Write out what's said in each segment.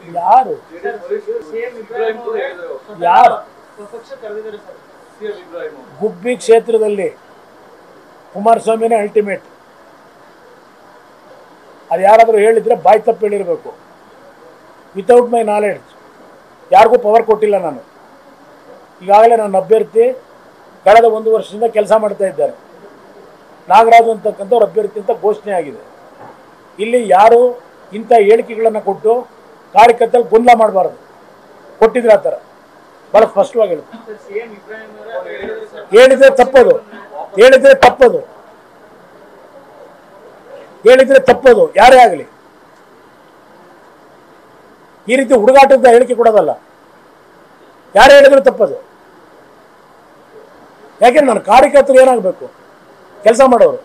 ಯಾರು ಸಿಎಂ ಇಬ್ರಾಹಿಂ ಅವರೇ ಯಾರು ಪಕ್ಷ ಕರೆದಿದ್ದಾರೆ ಸರ್ ಸಿಎಂ ಇಬ್ರಾಹಿಂ ಅವರು ಗುಬ್ಬಿ ಕ್ಷೇತ್ರದಲ್ಲಿ ಕುಮಾರಸ್ವಾಮಿನೇ ಅಲ್ಟಿಮೇಟ್ ಅದು ಯಾರಾದರೂ ಹೇಳಿದ್ರೆ ಬಾಯಿ ತಪ್ಪು ಹೇಳಿರಬೇಕು ವಿತೌಟ್ ಮೈ ನಾಲೆಡ್ಜ್ ಯಾರಿಗೂ ಪವರ್ ಕೊಟ್ಟಿಲ್ಲ ನಾನು ಈಗಾಗಲೇ ನನ್ನ ಅಭ್ಯರ್ಥಿ ಕಳೆದ ಒಂದು ವರ್ಷದಿಂದ ಕೆಲಸ ಮಾಡ್ತಾ ಇದ್ದಾರೆ ನಾಗರಾಜು ಅಂತಕ್ಕಂಥವ್ರ ಅಭ್ಯರ್ಥಿ ಅಂತ ಘೋಷಣೆ ಆಗಿದೆ ಇಲ್ಲಿ ಯಾರು ಇಂಥ ಹೇಳಿಕೆಗಳನ್ನು ಕೊಟ್ಟು ಕಾರ್ಯಕರ್ತರಲ್ಲಿ ಗೊಂದಲ ಮಾಡಬಾರ್ದು ಕೊಟ್ಟಿದ್ರೆ ಆ ಥರ ಭಾಳ ಸ್ಪಷ್ಟವಾಗಿ ಹೇಳುತ್ತೆ ಸರ್ ಸಿಎಂ ಇಬ್ರಾಹಿಂ ಅವರೇ ಹೇಳಿದ್ರು ಸರ್ ಹೇಳಿದ್ರೆ ತಪ್ಪದು ಹೇಳಿದ್ರೆ ತಪ್ಪದು ಹೇಳಿದ್ರೆ ತಪ್ಪದು ಯಾರೇ ಆಗಲಿ ಈ ರೀತಿ ಹುಡುಗಾಟದ ಹೇಳಿಕೆ ಕೊಡೋದಲ್ಲ ಯಾರೇ ಹೇಳಿದ್ರು ತಪ್ಪದು ಯಾಕೆಂದ್ರೆ ನನ್ನ ಕಾರ್ಯಕರ್ತರು ಏನಾಗಬೇಕು ಕೆಲಸ ಮಾಡೋರು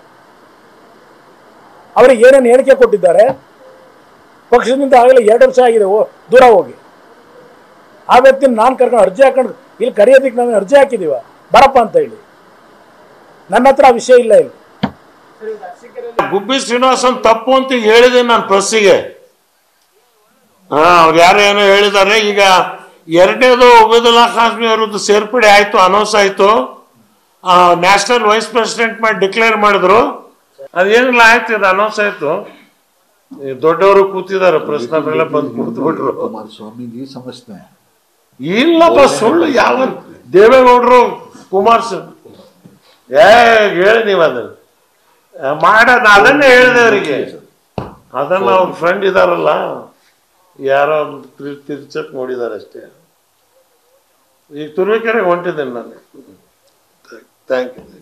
ಅವರಿಗೆ ಏನೇನು ಹೇಳಿಕೆ ಕೊಟ್ಟಿದ್ದಾರೆ ಪಕ್ಷದಿಂದ ಆಗಲೇ ಎರಡು ವರ್ಷ ಆಗಿದೆ ಓ ದೂರ ಹೋಗಿ ಆ ವ್ಯಕ್ತಿನ ನಾನು ಕರ್ಕೊಂಡು ಅರ್ಜಿ ಹಾಕೊಂಡು ಇಲ್ಲಿ ಕರೆಯೋದಕ್ಕೆ ನಾನು ಅರ್ಜಿ ಹಾಕಿದೀವ ಬರಪ್ಪ ಅಂತ ಹೇಳಿ ನನ್ನ ಹತ್ರ ಆ ವಿಷಯ ಇಲ್ಲ ಇಲ್ಲಿ ಸರ್ ಇವತ್ತು ಅರಸೀಕೆರೆಯಲ್ಲಿ ಗುಬ್ಬಿ ಶ್ರೀನಿವಾಸನ್ ತಪ್ಪು ಅಂತ ಹೇಳಿದೆ ನಾನು ಪ್ರೆಸ್ಸಿಗೆ ಹಾ ಅವ್ರು ಯಾರೋ ಏನೋ ಹೇಳಿದ್ದಾರೆ ಈಗ ಎರಡನೇದು ಉಬೇದುಲ್ಲಾ ಖಾಸ್ಮಿ ಅವರದ್ದು ಸೇರ್ಪಡೆ ಆಯ್ತು ಅನೌನ್ಸ್ ಆಯ್ತು ನ್ಯಾಷನಲ್ ವೈಸ್ ಪ್ರೆಸಿಡೆಂಟ್ ಮಾಡಿ ಡಿಕ್ಲೇರ್ ಮಾಡಿದ್ರು ಅದೇನಿಲ್ಲ ಆಯ್ತು ಇದು ಅನೌನ್ಸ್ ಆಯ್ತು ಈ ದೊಡ್ಡವರು ಕೂತಿದ್ದಾರೆ ಪ್ರಶ್ನೆಲ್ಲ ಬಂದು ಕೂತ್ಬಿಟ್ರು कुमारस्वामी जी समझते हैं ಇಲ್ಲಪ್ಪ ಸುಳ್ಳು ಯಾವ ದೇವೇಗೌಡರು ಕುಮಾರಸ್ವಾಮಿ ಏ ಹೇಳಿ ನೀವು ಅದನ್ನ ಆ, ಮಾಡೋಣ ಅದನ್ನೇ ಹೇಳಿದೆ ಅವರಿಗೆ ಅದನ್ನ ಅವ್ರ ಫ್ರೆಂಡ್ ಇದಾರಲ್ಲ ಯಾರೋ ಒಂದು ತಿರ್- ತಿರ್ಚಕ್ ನೋಡಿದ್ದಾರೆ ಅಷ್ಟೇ ಈಗ ತುರುವೇಕೆರೆಗೆ ಹೊಂಟಿದ್ದೇನೆ ನಾನು ಥ್ಯಾಂಕ್ ಯು